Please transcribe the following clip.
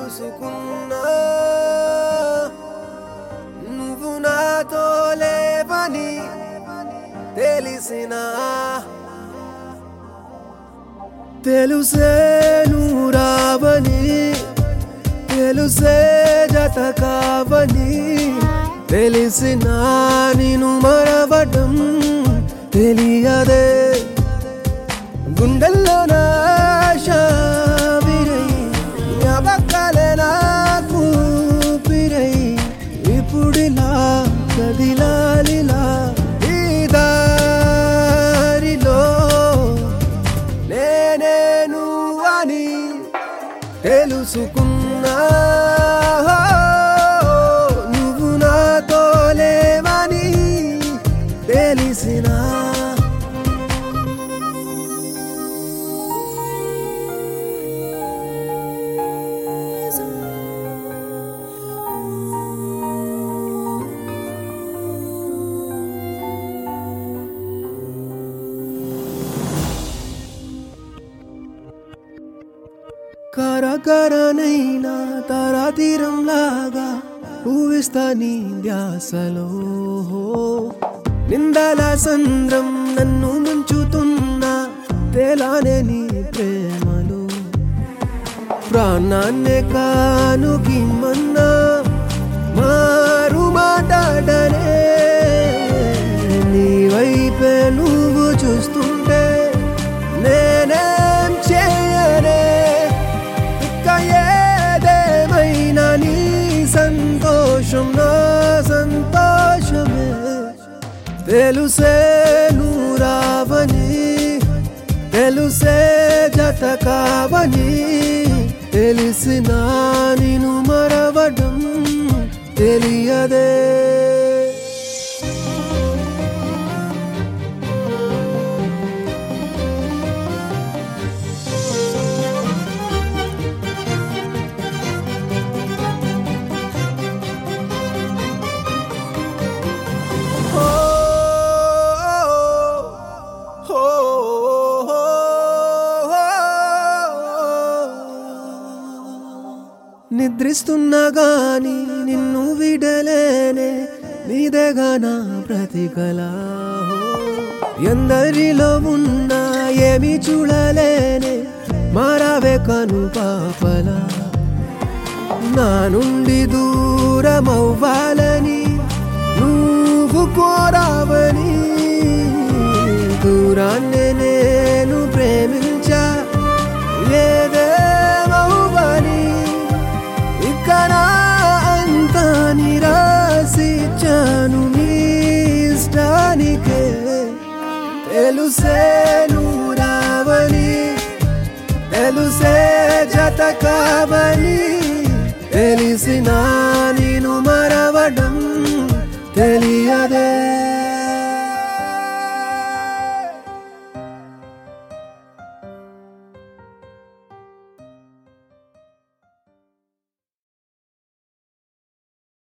తెలుసుకున్నా నువ్వు నాతో లేవని తెలిసినా తెలుసే నువ్వు రావని తెలుసే జత కావని తెలిసిన నేను మరవడం తెలియదే గుండెల్లో నాశ విరై జ్ఞాపకాలే నాకు పిరై ఇప్పుడిలా కదిలాలిలా ఈ దారిలో నేనే నువ్వని తెలుసుకున్నా నువ్వు నాతో లేవని తెలిసినా కరకరనైనా తరాతీరం లాగా ఊవిస్తా నీ ధ్యాసలో నిందల సంద్రం నన్ను ముంచుతున్నా తేలానే నీ ప్రేమలో ప్రాణాన్నే కానుకి మన్నా మారు మాట్లాడనే నీ వైపే నువ్వు చూస్తుంటే నేనేం చేయనే ఇక ఏదేమైనా నీ సంతోషం నా సంతోషమే తెలుసే నువ్వు రావని తెలుసే జత కావని తెలిసిన నేను మరవడం తెలియదే నిద్రిస్తున్నా గాని నిన్ను విడలేనే నీదేగా నా ప్రతికలా ఎందరిలో ఉన్నా ఏమి చూడలేనే మారావే కను పాపలా నా నుండి దూరమవ్వాలని నువ్వు కోరావని దూరాన్ని నేను ప్రేమించా ఏదేమవ్వని ఇక నా అంతా నిరాశించాను నీ ఇష్టానికే తెలుసే నువ్వు రావని తెలుసే జత కావని తెలిసిన నేను మరవడం తెలియదు